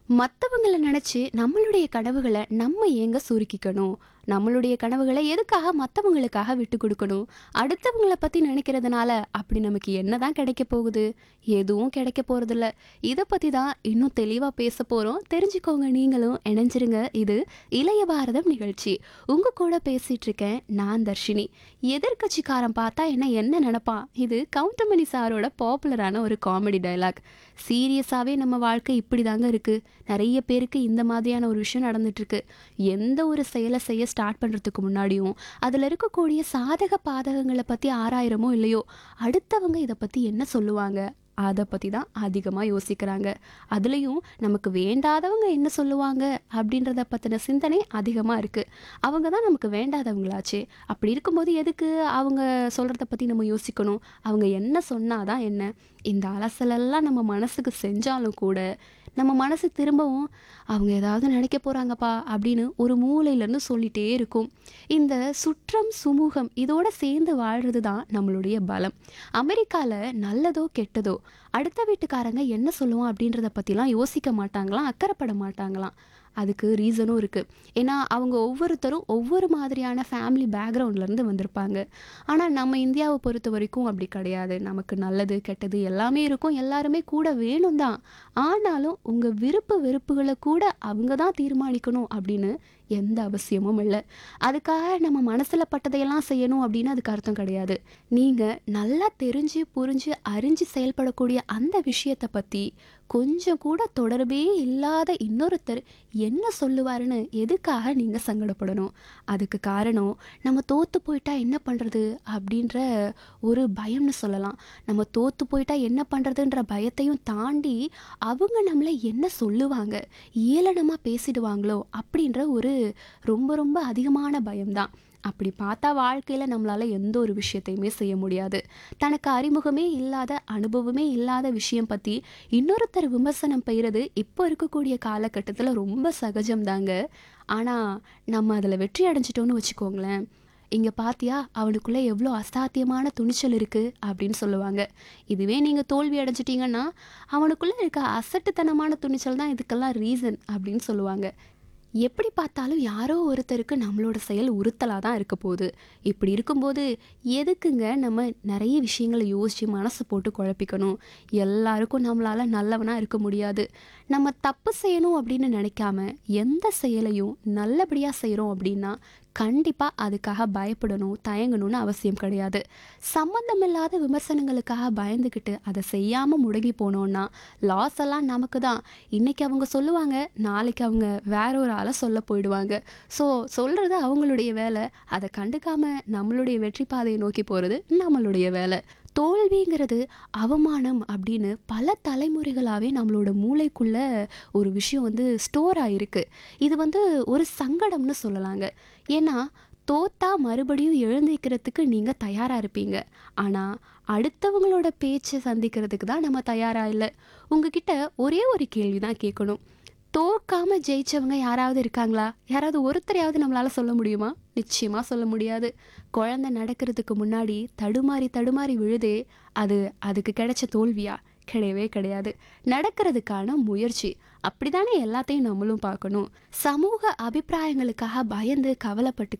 மற்றவங்கள நினச்சி நம்மளுடைய கனவுகளை நம்ம ஏங்க சுருக்கிக்கணும் நம்மளுடைய கனவுகளை எதுக்காக மற்றவங்களுக்காக விட்டு கொடுக்கணும் அடுத்தவங்கள பற்றி நினைக்கிறதுனால அப்படி நமக்கு என்ன தான் கிடைக்க போகுது எதுவும் கிடைக்க போகிறதில்ல இதை பற்றி தான் இன்னும் தெளிவாக பேச போகிறோம் தெரிஞ்சுக்கோங்க நீங்களும் இணைஞ்சிருங்க இது இளைய பாரதம் நிகழ்ச்சி உங்கள் கூட பேசிகிட்டு இருக்கேன் நான் தர்ஷினி எதிர்கட்சிக்காரன் பார்த்தா என்ன என்ன நினைப்பான் இது கவுண்டமணி சாரோட பாப்புலரான ஒரு காமெடி டயலாக் சீரியஸாகவே நம்ம வாழ்க்கை இப்படி தாங்க இருக்குது நிறைய பேருக்கு இந்த மாதிரியான ஒரு விஷயம் நடந்துட்டுருக்கு எந்த ஒரு செயலை செய்ய ஸ்டார்ட் பண்ணுறதுக்கு முன்னாடியும் அதில் இருக்கக்கூடிய சாதக பாதகங்களை பற்றி ஆராயிரமோ இல்லையோ அடுத்தவங்க இதை பற்றி என்ன சொல்லுவாங்க அதை பற்றி தான் அதிகமாக யோசிக்கிறாங்க அதுலேயும் நமக்கு வேண்டாதவங்க என்ன சொல்லுவாங்க அப்படின்றத பற்றின சிந்தனை அதிகமாக இருக்குது அவங்க தான் நமக்கு வேண்டாதவங்களாச்சே அப்படி இருக்கும்போது எதுக்கு அவங்க சொல்கிறத பற்றி நம்ம யோசிக்கணும் அவங்க என்ன சொன்னாதான் என்ன இந்த அலசலெல்லாம் நம்ம மனசுக்கு செஞ்சாலும் கூட நம்ம மனசு திரும்பவும் அவங்க ஏதாவது நினைக்க போகிறாங்கப்பா அப்படின்னு ஒரு மூலையிலேருந்து சொல்லிகிட்டே இருக்கும் இந்த சுற்றம் சுமூகம் இதோட சேர்ந்து வாழ்கிறது தான் நம்மளுடைய பலம் அமெரிக்காவில் நல்லதோ கெட்டதோ அடுத்த வீட்டுக்காரங்க என்ன சொல்லுவோம் அப்படின்றத பற்றிலாம் யோசிக்க மாட்டாங்களாம் அக்கறைப்பட மாட்டாங்களாம் அதுக்கு ரீசனும் இருக்குது ஏன்னா அவங்க ஒவ்வொருத்தரும் ஒவ்வொரு மாதிரியான ஃபேமிலி பேக்ரவுண்ட்லேருந்து வந்திருப்பாங்க ஆனால் நம்ம இந்தியாவை பொறுத்த வரைக்கும் அப்படி கிடையாது நமக்கு நல்லது கெட்டது எல்லாமே இருக்கும் எல்லாருமே கூட வேணும் தான் ஆனாலும் உங்கள் விருப்பு வெறுப்புகளை கூட அவங்க தான் தீர்மானிக்கணும் அப்படின்னு எந்த அவசியமும் இல்லை அதுக்காக நம்ம மனசில் பட்டதையெல்லாம் செய்யணும் அப்படின்னு அதுக்கு அர்த்தம் கிடையாது நீங்கள் நல்லா தெரிஞ்சு புரிஞ்சு அறிஞ்சு செயல்படக்கூடிய அந்த விஷயத்தை பற்றி கொஞ்சம் கூட தொடர்பே இல்லாத இன்னொருத்தர் என்ன சொல்லுவாருன்னு எதுக்காக நீங்கள் சங்கடப்படணும் அதுக்கு காரணம் நம்ம தோற்று போயிட்டா என்ன பண்ணுறது அப்படின்ற ஒரு பயம்னு சொல்லலாம் நம்ம தோற்று போயிட்டா என்ன பண்ணுறதுன்ற பயத்தையும் தாண்டி அவங்க நம்மளை என்ன சொல்லுவாங்க ஏளனமாக பேசிடுவாங்களோ அப்படின்ற ஒரு ரொம்ப ரொம்ப அதிகமான பயம்தான் அப்படி பார்த்தா வாழ்க்கையில் நம்மளால் எந்த ஒரு விஷயத்தையுமே செய்ய முடியாது தனக்கு அறிமுகமே இல்லாத அனுபவமே இல்லாத விஷயம் பற்றி இன்னொருத்தர் விமர்சனம் பெய்கிறது இப்போ இருக்கக்கூடிய காலகட்டத்தில் ரொம்ப சகஜம்தாங்க ஆனால் நம்ம அதில் வெற்றி அடைஞ்சிட்டோன்னு வச்சுக்கோங்களேன் இங்கே பாத்தியா அவனுக்குள்ளே எவ்வளோ அசாத்தியமான துணிச்சல் இருக்குது அப்படின்னு சொல்லுவாங்க இதுவே நீங்கள் தோல்வி அடைஞ்சிட்டிங்கன்னா அவனுக்குள்ளே இருக்க அசட்டுத்தனமான துணிச்சல் தான் இதுக்கெல்லாம் ரீசன் அப்படின்னு சொல்லுவாங்க எப்படி பார்த்தாலும் யாரோ ஒருத்தருக்கு நம்மளோட செயல் உறுத்தலாக தான் இருக்க போகுது இப்படி இருக்கும்போது எதுக்குங்க நம்ம நிறைய விஷயங்களை யோசித்து மனசு போட்டு குழப்பிக்கணும் எல்லாருக்கும் நம்மளால் நல்லவனாக இருக்க முடியாது நம்ம தப்பு செய்யணும் அப்படின்னு நினைக்காம எந்த செயலையும் நல்லபடியாக செய்கிறோம் அப்படின்னா கண்டிப்பாக அதுக்காக பயப்படணும் தயங்கணும்னு அவசியம் கிடையாது சம்மந்தமில்லாத விமர்சனங்களுக்காக பயந்துக்கிட்டு அதை செய்யாமல் முடங்கி போனோன்னா லாஸ் எல்லாம் நமக்கு தான் இன்றைக்கி அவங்க சொல்லுவாங்க நாளைக்கு அவங்க வேற ஒரு ஆளை சொல்ல போயிடுவாங்க ஸோ சொல்கிறது அவங்களுடைய வேலை அதை கண்டுக்காம நம்மளுடைய வெற்றி பாதையை நோக்கி போகிறது நம்மளுடைய வேலை தோல்விங்கிறது அவமானம் அப்படின்னு பல தலைமுறைகளாகவே நம்மளோட மூளைக்குள்ள ஒரு விஷயம் வந்து ஸ்டோர் ஆகிருக்கு இது வந்து ஒரு சங்கடம்னு சொல்லலாங்க ஏன்னா தோத்தா மறுபடியும் எழுந்திக்கிறதுக்கு நீங்கள் தயாராக இருப்பீங்க ஆனால் அடுத்தவங்களோட பேச்சை சந்திக்கிறதுக்கு தான் நம்ம தயாராக இல்லை உங்ககிட்ட ஒரே ஒரு கேள்வி தான் கேட்கணும் தோற்காம ஜெயிச்சவங்க யாராவது இருக்காங்களா யாராவது ஒருத்தரையாவது நம்மளால சொல்ல முடியுமா நிச்சயமாக சொல்ல முடியாது குழந்தை நடக்கிறதுக்கு முன்னாடி தடுமாறி தடுமாறி விழுதே அது அதுக்கு கிடைச்ச தோல்வியா கிடையவே கிடையாது நடக்கிறதுக்கான முயற்சி அப்படிதானே எல்லாத்தையும் நம்மளும் பார்க்கணும் சமூக அபிப்பிராயங்களுக்காக பயந்து கவலைப்பட்டு